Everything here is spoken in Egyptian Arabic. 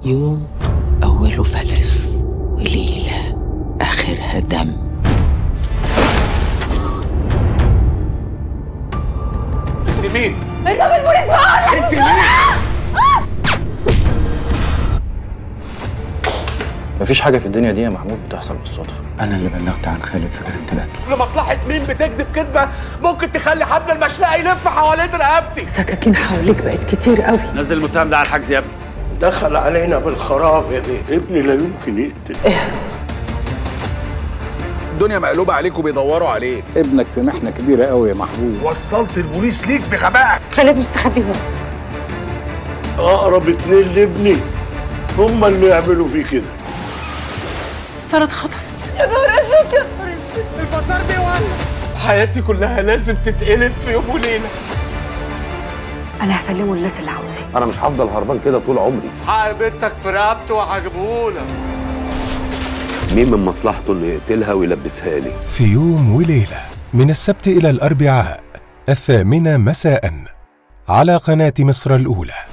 يوم أوله فلس وليلة آخرها دم انت مين؟ انت من البوليس بقول لك انت مين؟ مفيش حاجة في الدنيا دي يا محمود بتحصل بالصدفة أنا اللي بلغت عن خالد في جريمة القتل لمصلحة مين بتكذب كذبة ممكن تخلي حبل المشنقة يلف حوالين رقبتي سكاكين حواليك بقت كتير قوي نزل المتهم ده على الحجز يا ابني دخل علينا بالخراب يا بيه ابني لا يمكن يقتل الدنيا مقلوبة عليك وبيدوروا عليك ابنك في محنة كبيرة قوي يا محبوب وصلت البوليس ليك بغباء خالد مستخبي هو اقرب اتنين لابني هما اللي يعملوا فيه كده سارة اتخطفت يا نهار اسود يا نهار اسود البطار بيولع حياتي كلها لازم تتقلب في يوم وليلة انا هسلمه للناس اللي عاوزاه انا مش هفضل هربان كده طول عمري حق بنتك في رقبته وهجيبهولك مين من مصلحته انه يقتلها ويلبسها لي في يوم وليلة من السبت إلى الأربعاء الثامنة مساء على قناة مصر الأولى